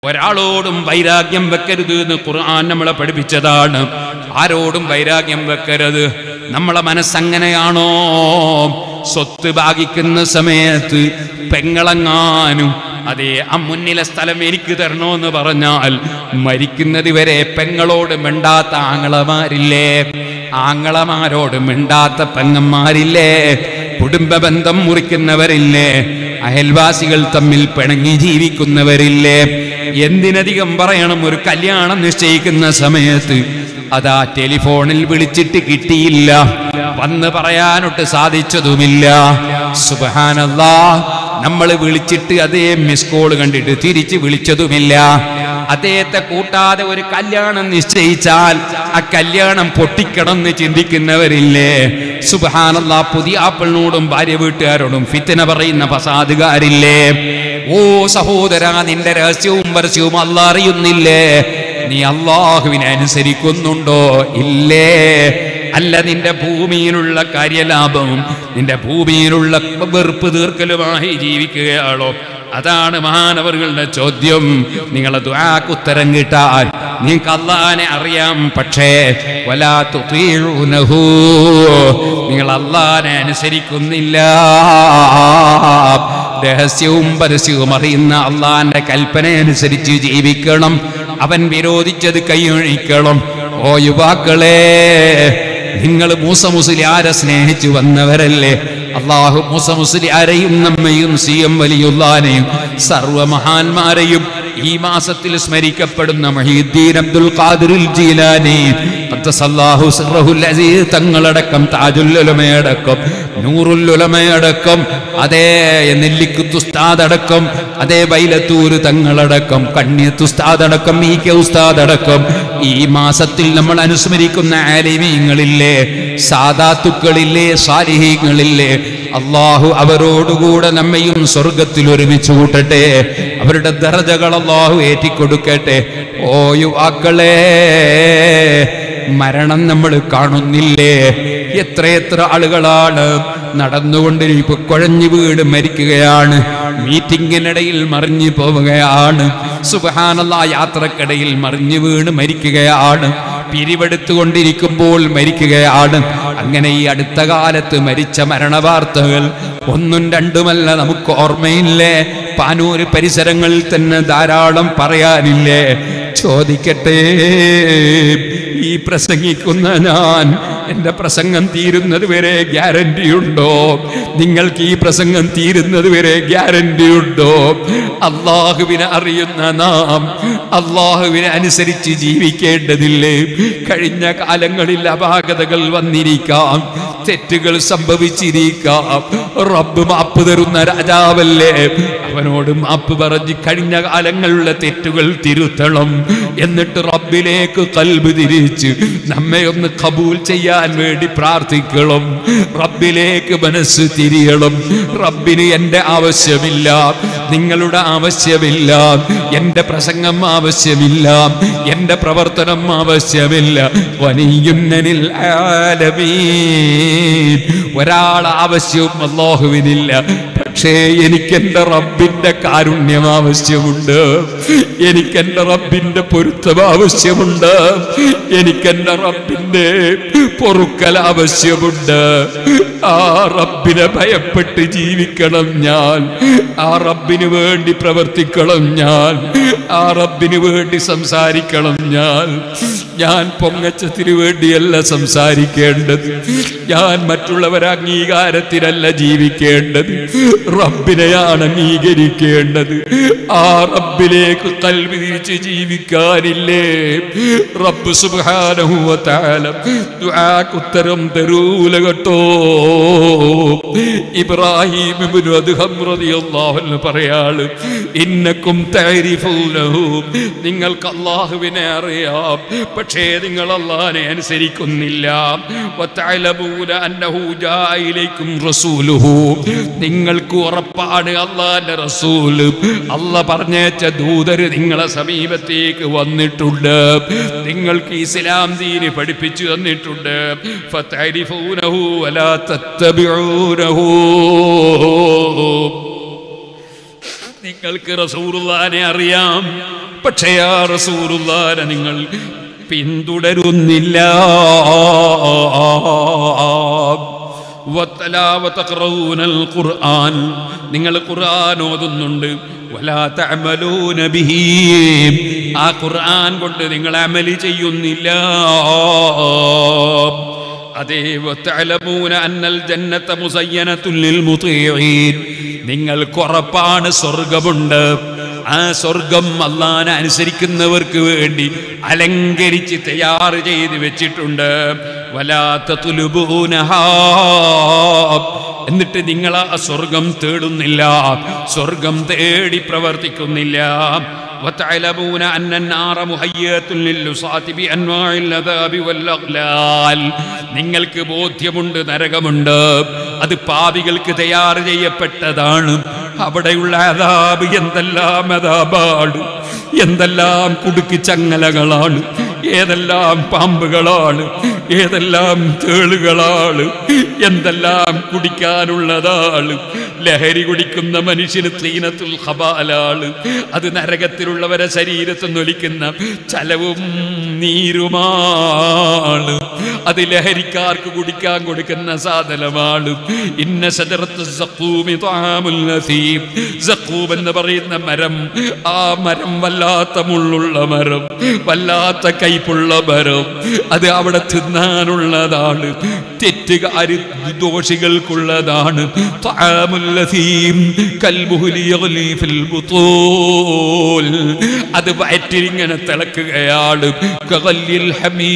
ഒരാളോടും വൈരാഗ്യം വെക്കരുത് എന്ന് ഖുർആൻ നമ്മളെ പഠിപ്പിച്ചതാണ് ആരോടും വൈരാഗ്യം വെക്കരുത് നമ്മളെ മനസ്സങ്ങനെയാണോ സ്വത്ത് ഭാഗിക്കുന്ന സമയത്ത് പെങ്ങളങ്ങാനും അതേ ആ മുന്നിലെ സ്ഥലം എനിക്ക് തരണോന്ന് പറഞ്ഞാൽ മരിക്കുന്നത് വരെ പെങ്ങളോട് മിണ്ടാത്ത ആങ്ങളമാരില്ലേ ആങ്ങളമാരോട് മിണ്ടാത്ത പെങ്ങന്മാരില്ലേ കുടുംബ ബന്ധം മുറിക്കുന്നവരില്ലേ അയൽവാസികൾ തമ്മിൽ പിണങ്ങി ജീവിക്കുന്നവരില്ലേ എന്തിനധികം പറയണം ഒരു കല്യാണം നിശ്ചയിക്കുന്ന സമയത്ത് അതാ ടെലിഫോണിൽ വിളിച്ചിട്ട് കിട്ടിയില്ല വന്ന് പറയാനൊട്ട് സാധിച്ചതുമില്ല സുബഹാനല്ലാ നമ്മൾ വിളിച്ചിട്ട് അതേ മിസ് കോൾ കണ്ടിട്ട് തിരിച്ച് വിളിച്ചതുമില്ല അദ്ദേഹത്തെ കൂട്ടാതെ ഒരു കല്യാണം നിശ്ചയിച്ചാൽ ആ കല്യാണം പൊട്ടിക്കണമെന്ന് ചിന്തിക്കുന്നവരില്ലേ സുബഹാനല്ല പുതിയ ആപ്പിളിനോടും ഭാര്യ വീട്ടുകാരോടും ഫിത്തിന പറയുന്ന പസാദുകാരില്ലേ ഓ സഹോദര നിന്റെ രഹസ്യവും പരസ്യവും അല്ല അറിയുന്നില്ലേ നീ അള്ളാഹുവിനെ അനുസരിക്കുന്നുണ്ടോ ഇല്ലേ അല്ല നിന്റെ ഭൂമിയിലുള്ള കാര്യലാഭവും നിന്റെ ഭൂമിയിലുള്ള വെറുപ്പ് തീർക്കലുമായി ജീവിക്കുകയാണോ അതാണ് മഹാനവറുകളുടെ ചോദ്യം നിങ്ങളെ ദ്വാക്ക് ഉത്തരം കിട്ടാൻ നിങ്ങൾക്ക് അള്ളാനെ അറിയാം പക്ഷേ വലാ തുതീഉനഹു നിങ്ങൾ അള്ളാനെ അനുസരിക്കുന്നില്ല രഹസ്യവും പരസ്യവും അറിയുന്ന അള്ളാന്റെ കൽപ്പന അനുസരിച്ച് ജീവിക്കണം അവൻ വിരോധിച്ചത് കൈയൊഴിക്കണം ഓ യുവാക്കളെ നിങ്ങൾ മൂസ മുസ്ലിയാരെ സ്നേഹിച്ചു വന്നവരല്ലേ അള്ളാഹു മൂസ മുസ്ലിയാരെയും നമ്മയും സി എം വലിയുള്ളാനെയും സർവമഹാന്മാരെയും ഈ മാസത്തിൽ സ്മരിക്കപ്പെടുന്ന മഹീദ്ദീൻ അബ്ദുൽ ഖാദിറുൽ ജീലാനി ഖദ്ദസല്ലാഹു സിർറഹുൽ അസീസ് തങ്ങളടക്കം താജുൽ ഉലമയടക്കം നൂറുൽ ഉലമയടക്കം അതേ നെല്ലിക്കുത്ത് ഉസ്താദ് അടക്കം അതേ ബൈലത്തൂര് തങ്ങളടക്കം കണ്ണിയത്ത് ഉസ്താദ് അടക്കം ഈ കെ ഉസ്താദ് അടക്കം ഈ മാസത്തിൽ നമ്മൾ അനുസ്മരിക്കുന്ന ആലിമീങ്ങളില്ലേ സാദാത്തുക്കളില്ലേ സാലിഹീങ്ങളില്ലേ അള്ളാഹു അവരോടുകൂടെ നമ്മയും സ്വർഗത്തിൽ ഒരുമിച്ച് കൂട്ടട്ടെ അവരുടെ ദർജകൾ അള്ളാഹു ഏറ്റിക്കൊടുക്കട്ടെ ഓ യുവാക്കളെ മരണം നമ്മൾ കാണുന്നില്ലേ എത്രയെത്ര ആളുകളാണ് നടന്നുകൊണ്ടിരിക്കും കുഴഞ്ഞു വീട് മരിക്കുകയാണ് മീറ്റിംഗിനിടയിൽ മറിഞ്ഞു പോവുകയാണ് സുബഹാനല്ല യാത്രക്കിടയിൽ മറിഞ്ഞു വീണ് മരിക്കുകയാണ് പിരിവെടുത്തുകൊണ്ടിരിക്കുമ്പോൾ മരിക്കുകയാണ് അങ്ങനെ ഈ അടുത്ത കാലത്ത് മരിച്ച മരണവാർത്തകൾ ഒന്നും രണ്ടുമല്ല നമുക്ക് ഓർമ്മയില്ലേ പാനൂര് പരിസരങ്ങളിൽ തന്നെ ധാരാളം പറയാനില്ലേ ചോദിക്കട്ടെ ഈ പ്രസംഗിക്കുന്ന ഞാൻ എന്റെ പ്രസംഗം തീരുന്നത് വരെ ഗ്യാരണ്ടി ഉണ്ടോ നിങ്ങൾക്ക് ഈ പ്രസംഗം തീരുന്നത് വരെ ഗ്യാരണ്ടി ഉണ്ടോ അള്ളാഹുവിനെ അറിയുന്ന നാം അള്ളാഹുവിനെ അനുസരിച്ച് ജീവിക്കേണ്ടതില്ലേ കഴിഞ്ഞ കാലങ്ങളിൽ അപാകതകൾ വന്നിരിക്കാം തെറ്റുകൾ സംഭവിച്ചിരിക്കാം റബ്ബ് മാപ്പ് തരുന്ന രാജാവല്ലേ അവനോട് മാപ്പ് പറഞ്ഞ് കഴിഞ്ഞ കാലങ്ങളിലെ തെറ്റുകൾ തിരുത്തണം എന്നിട്ട് റബ്ബിലേക്ക് കൽബ് തിരിച്ച് നമ്മെ ഒന്ന് കബൂൽ ചെയ്യാൻ വേണ്ടി പ്രാർത്ഥിക്കണം റബ്ബിലേക്ക് മനസ്സ് തിരിയണം റബ്ബിന് എൻ്റെ ആവശ്യമില്ല നിങ്ങളുടെ ആവശ്യമില്ല എൻ്റെ പ്രസംഗം ആവശ്യമില്ല എൻ്റെ പ്രവർത്തനം ആവശ്യമില്ല വനിയുന്നനിൽ ആലമീൻ ഒരാൾ ആവശ്യവും അള്ളാഹുവിനില്ല പക്ഷേ എനിക്കെന്റെ റബ്ബിന്റെ കാരുണ്യം ആവശ്യമുണ്ട് എനിക്കെന്റെ റബ്ബിന്റെ പൊരുത്തം ആവശ്യമുണ്ട് എനിക്കെന്റെ റബ്ബിന്റെ പൊറുക്കൽ ആവശ്യമുണ്ട് ആ റബ്ബിനെ ഭയപ്പെട്ട് ജീവിക്കണം ഞാൻ ആ റബ്ബിന് വേണ്ടി പ്രവർത്തിക്കണം ഞാൻ ആ റബ്ബിന് വേണ്ടി സംസാരിക്കണം ഞാൻ ഞാൻ പൊങ്ങച്ചത്തിന് വേണ്ടിയല്ല സംസാരിക്കേണ്ടത് ഞാൻ മറ്റുള്ളവരെ അംഗീകാരത്തിനല്ല ജീവിക്കേണ്ടത് റബ്ബിനെയാണ് അംഗീകരിക്കേണ്ടത് ആ റബ്ബിലേക്ക് കൽവി തിരിച്ച് ജീവിക്കാനില്ലേ റബ്ബ് സുബാനഹുവത്താല ഉത്തരം തരൂല കേട്ടോ ഇബ്രാഹിം ഇബ്നു അദ്ഹം റളിയല്ലാഹു അൻഹു പറയാള് ഇന്നക്കും തഅരിഫൂനഹു നിങ്ങൾക്ക് അല്ലാഹുവിനെ അറിയാം പക്ഷേ നിങ്ങൾ അല്ലാഹനെ അനുസരിക്കുന്നില്ല വതഅലമൂന അന്നഹു ജാഅ ഇലൈക്കും റസൂലുഹു നിങ്ങൾക്ക് ഉറപ്പാണ് അള്ളാന്റെ റസൂൽ അല്ല പറഞ്ഞേച്ച ദൂതര് നിങ്ങളെ സമീപത്തേക്ക് വന്നിട്ടുണ്ട് നിങ്ങൾക്ക് ഇസ്ലാം ദീന് പഠിപ്പിച്ചു തന്നിട്ടുണ്ട് ഫതഅരിഫൂനഹു വലാ തത്തബിഊനഹു നിങ്ങൾക്ക് റസൂറുല്ലാനെ അറിയാം പക്ഷേ ആ റസൂറുല്ലാനെ നിങ്ങൾ പിന്തുടരുന്നില്ല വത്തലാ വതഖറഊനൽ ഖുർആൻ നിങ്ങൾ ഖുർആൻ ഓതുന്നുണ്ട് വലാ തഅമലൂന ബിഹി ആ ഖുർആൻ കൊണ്ട് നിങ്ങൾ അമലി ചെയ്യുന്നില്ല അതേ വതഅലമൂന അന്നൽ ജന്നത മുസയ്യനത്തുൽ ലിൽ മുതീഈൻ നിങ്ങൾക്ക് ഉറപ്പാണ് സ്വർഗമുണ്ട് ആ സ്വർഗം അള്ളാനെ അനുസരിക്കുന്നവർക്ക് വേണ്ടി അലങ്കരിച്ച് തയ്യാർ ചെയ്ത് വെച്ചിട്ടുണ്ട് വലാത്ത തുലുബൂനഹാ എന്നിട്ട് നിങ്ങൾ ആ സ്വർഗം തേടുന്നില്ല സ്വർഗം തേടി പ്രവർത്തിക്കുന്നില്ല وتعلمون أن النار مهيئة للعصاة بأنواع العذاب والأغلال നിങ്ങൾക്ക് ബോധ്യമുണ്ട് നരകമുണ്ട് അത് പാപികൾക്ക് തയ്യാർ ചെയ്യപ്പെട്ടതാണ് അവിടെയുള്ള അതാബ് എന്തെല്ലാം അതാബാണ് എന്തെല്ലാം കുടുക്കി ചങ്ങലകളാണ് ഏതെല്ലാം പാമ്പുകളാണ് ഏതെല്ലാം തേളുകളാണ് എന്തെല്ലാം കുടിക്കാനുള്ളതാണ് ലഹരി കുടിക്കുന്ന മനുഷ്യന് തീനത്തുൽ ഹബാലാണ് അത് നരകത്തിലുള്ളവരെ ശരീരത്തിൽ നൊലിക്കുന്ന ചലവും നീരുമാണ് അത് ലഹരിക്കാർക്ക് കുടിക്കാൻ കൊടുക്കുന്ന സാധനമാണ് ഇന്ന സദറത്ത് സഖൂമി ത്വാമുൽ നസീം. സഖൂം എന്ന് പറയുന്ന മരം ആ മരം വല്ലാത്ത മുള്ളുള്ള മരം വല്ലാത്ത കൈപ്പുള്ള മരം അത് അവിടെ തിന്നാനുള്ളതാണ് തെറ്റുകാരി ദോഷികൾക്കുള്ളതാണ് ത്വാമുൽ നസീം. കൽമുഹ്ലി യഗ്ലി ഫിൽ ബുത്തൂൽ. അത് വയറ്റിലിങ്ങനെ തിളക്കുകയാണ് കഗല്ലിൽ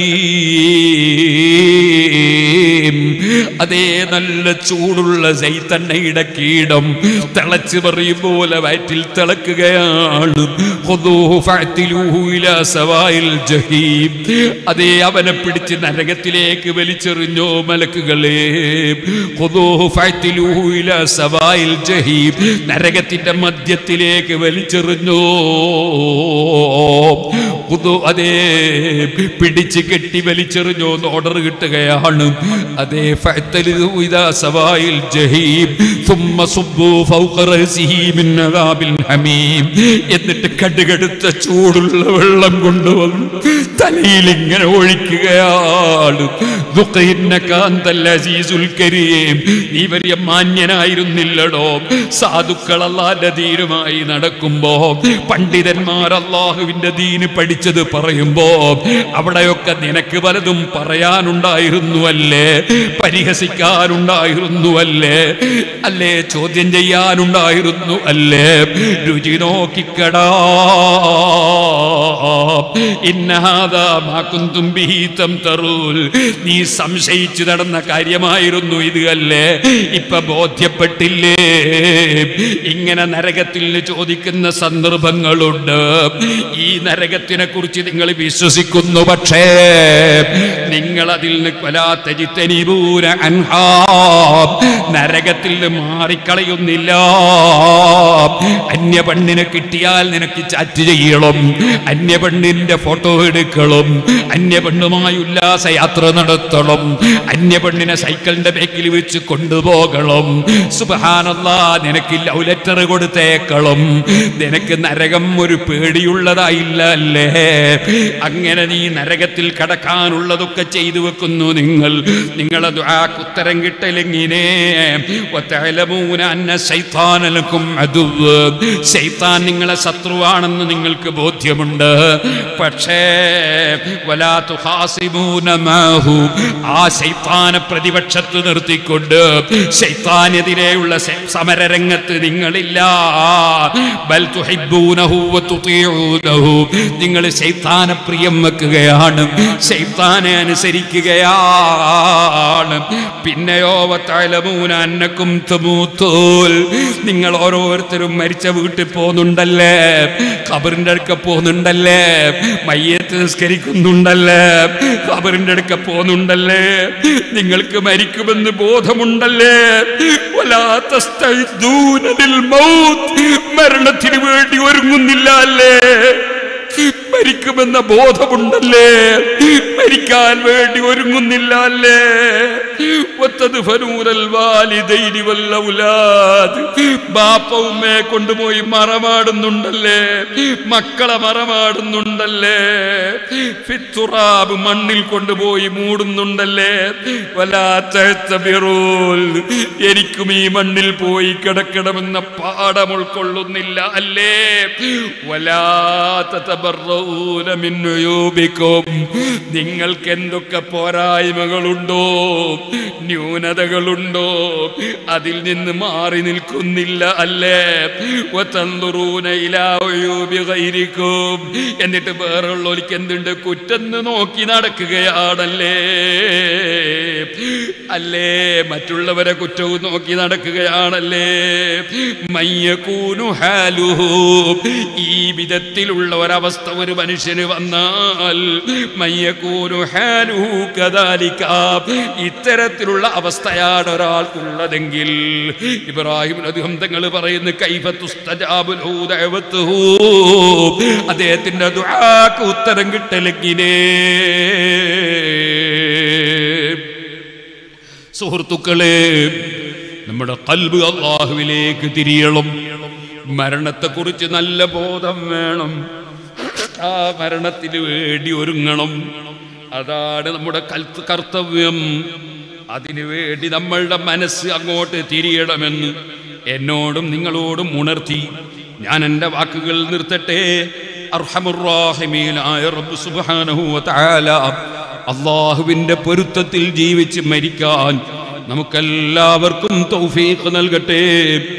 ഹമീം അതേ നല്ല ചൂടുള്ള സൈത്തണ്ണയുടെ കീടം തിളച്ച് പറയും പോലെ വയറ്റിൽ തിളക്കുകയാണ് ഖുദൂഹു ഫഅ്തിലൂഹു ഇലാ സവായിൽ ജഹീം അതേ അവനെ പിടിച്ച് നരകത്തിലേക്ക് വലിച്ചെറിഞ്ഞോ മലക്കുകളെ ഖുദൂഹു ഫഅ്തിലൂഹു ഇലാ സവായിൽ ജഹീം നരകത്തിന്റെ മധ്യത്തിലേക്ക് വലിച്ചെറിഞ്ഞോ ഖുദൂ അതേ പിടിച്ച് കെട്ടി വലിച്ചെറിഞ്ഞോ എന്ന് ഓർഡർ കിട്ടുകയാണ് അതേ ഫഅ്തലിദു ഇദാ സവായിൽ ജഹീം ثم صبوا فوق رأسه من عذاب الحميم എന്നിട്ട് കടുകടുത്ത ചൂടുള്ള വെള്ളം കൊണ്ടുവന്നു തലയിൽ ഇങ്ങനെ ഒഴിക്കുകയാണ് ദുഃഖിന്നക അന്തൽ അസീസുൽ കരീം നീ വലിയ മാന്യനായിരുന്നില്ലടോ സാധുക്കൾ അള്ളാന്റെ ദീനുമായി നടക്കുമ്പോ പണ്ഡിതന്മാർ അള്ളാഹുവിന്റെ ദീന് പഠിച്ചത് പറയുമ്പോ അവിടെയൊക്കെ നിനക്ക് പലതും പറയാനുണ്ടായിരുന്നു അല്ലേ പരിഹസിക്കാനുണ്ടായിരുന്നു അല്ലേ അല്ലേ ചോദ്യം ചെയ്യാനുണ്ടായിരുന്നു അല്ലേ രുചി നോക്കിക്കടാ ഇന്നഹാദാ മാ കുന്തും ബിഹി തംതറൂൽ. നീ സംശയിച്ചു നടന്ന കാര്യമായിരുന്നു ഇത് അല്ലേ ഇപ്പൊ ബോധ്യപ്പെട്ടില്ലേ ഇങ്ങനെ നരകത്തിൽ നിന്ന് ചോദിക്കുന്ന സന്ദർഭങ്ങളുണ്ട് ഈ നരകത്തിനെ കുറിച്ച് നിങ്ങൾ വിശ്വസിക്കുന്നു പക്ഷേ നിങ്ങൾ അതിൽ നിന്ന് കൊലാത്തജിത്തനിപൂര അൻഹാ നരകത്തിൽ നിന്ന് മാറിക്കളയുന്നില്ല അന്യ പെണ്ണിനെ കിട്ടിയാൽ നിനക്ക് ചാറ്റ് ചെയ്യണം അന്യ പെണ്ണിന്റെ ഫോട്ടോ എടുക്കണം അന്യ പെണ്ണുമായി ഉല്ലാസ യാത്ര നടത്തണം അന്യ പെണ്ണിനെ സൈക്കിളിന്റെ ബാക്കിൽ വെച്ച് കൊണ്ടുപോകണം സുബഹാനല്ലാ നിനക്ക് ലവ് ലെറ്റർ കൊടുത്തേക്കണം നിനക്ക് നരകം ഒരു പേടിയുള്ളതായില്ല അല്ലേ അങ്ങനെ നീ നരകത്തിൽ കടക്കാനുള്ളതൊക്കെ ചെയ്തു വെക്കുന്നു നിങ്ങൾ നിങ്ങളെ ദുആക്ക് ഉത്തരം കിട്ടലെങ്ങിനെ വതഅലമൂന അന്ന ശൈത്താന ലക്കും അദുവ്വ്. ശൈത്താൻ നിങ്ങളെ ശത്രുവാണെന്ന് നിങ്ങൾക്ക് ബോധ്യമുണ്ട് പക്ഷേ വലാ തുഹാസിബൂന മാഹു. ആ ശൈത്താനെ പ്രതിപക്ഷത്ത് നിർത്തിക്കൊണ്ട് ശൈത്താനെതിരെയുള്ള സെ- സമരരംഗത്ത് നിങ്ങളില്ല ബൽ തുഹിബ്ബൂനഹു വതുതീഊനഹു. നിങ്ങൾ ശൈത്താനെ പ്രിയം വെക്കുകയാണ് ശൈത്താനെ അനുസരിക്കുകയാണ് പിന്നെയോ വതഅലമൂന അന്നക്കും തമൂത്തൂൽ. നിങ്ങൾ ഓരോരുത്തരും മരിച്ച വീട്ടിൽ പോകുന്നുണ്ടല്ലേ ഖബറിന്റെ അടുക്ക പോകുന്നുണ്ടല്ലേ മയ്യത്ത് നിസ്കരിക്കുന്നുണ്ടല്ലേ ഖബറിന്റെ അടുക്ക പോകുന്നുണ്ടല്ലേ നിങ്ങൾക്ക് മരിക്കുമെന്ന് ബോധമുണ്ടല്ലേ വലാ തസ്തഇദ്ദൂന ലിൽ മൗത്ത്. മരണത്തിന് വേണ്ടി ഒരുങ്ങുന്നില്ല അല്ലേ മരിക്കുമെന്ന ബോധമുണ്ടല്ലേ മരിക്കാൻ വേണ്ടി ഒരുങ്ങുന്നില്ല അല്ലേ ഒത്തത് വാലിദൈനി വല്ലൗലാദ് ബാപ്പ ഉമ്മയെ കൊണ്ടുപോയി മറമാടുന്നുണ്ടല്ലേ മക്കളെ മറമാടുന്നുണ്ടല്ലേ ഫിത്തുറാബ് മണ്ണിൽ കൊണ്ടുപോയി മൂടുന്നുണ്ടല്ലേ വലാത്തബിറൂൽ എനിക്കും ഈ മണ്ണിൽ പോയി കിടക്കണമെന്ന പാഠം ഉൾക്കൊള്ളുന്നില്ല അല്ലേ വലാത്തബറൂന മിന്നുയൂബിക്കും നിങ്ങൾക്ക് എന്തൊക്കെ പോരായ്മകളുണ്ടോ ന്യൂനതകളുണ്ടോ അതിൽ നിന്ന് മാറി നിൽക്കുന്നില്ല അല്ലേ വതൻദുറൂന ഇലാ ഉയൂബി ഗൈരിക്കും എന്നിട്ട് വേറുള്ളവർക്ക് എന്തുണ്ട് കുറ്റെന്ന് നോക്കി നടക്കുകയാണല്ലേ അല്ലേ മറ്റുള്ളവരെ കുറ്റവും നോക്കി നടക്കുകയാണല്ലേ മയ്യകൂനു ഹാലുഹു ഈ വിധത്തിലുള്ള ഒരവസ്ഥ ഒരു മനുഷ്യന് വന്നാൽ മയ്യകൂനു ഹാലുഹു കദാലിക ഇത്തരത്തിലുള്ള അവസ്ഥയാണ് ഒരാൾക്കുള്ളതെങ്കിൽ ഇബ്രാഹിം അദ്ദേഹം തങ്ങൾ പറയുന്നു കൈഫത്തുസ്തജാബു ലഹു ദഅവത്തുഹു അദ്ദേഹത്തിന്റെ ദുആക്ക് ഉത്തരം കിട്ടലെങ്കിലേ സുഹൃത്തുക്കളെ നമ്മുടെ കൽബ് അള്ളാഹുവിലേക്ക് തിരിയണം മരണത്തെക്കുറിച്ച് നല്ല ബോധം വേണം ആ മരണത്തിന് വേണ്ടി ഒരുങ്ങണം അതാണ് നമ്മുടെ കൽത്ത് കർത്തവ്യം അതിനു വേണ്ടി നമ്മളുടെ മനസ്സ് അങ്ങോട്ട് തിരിയണമെന്ന് എന്നോടും നിങ്ങളോടും ഉണർത്തി ഞാൻ എൻ്റെ വാക്കുകൾ നിർത്തട്ടെ അർഹമുറാഹിമീനായ റബ്ബ് സുബ്ഹാനഹു വ തആല അള്ളാഹുവിൻ്റെ പൊരുത്തത്തിൽ ജീവിച്ച് മരിക്കാൻ നമുക്കെല്ലാവർക്കും തൗഫീഖ് നൽകട്ടെ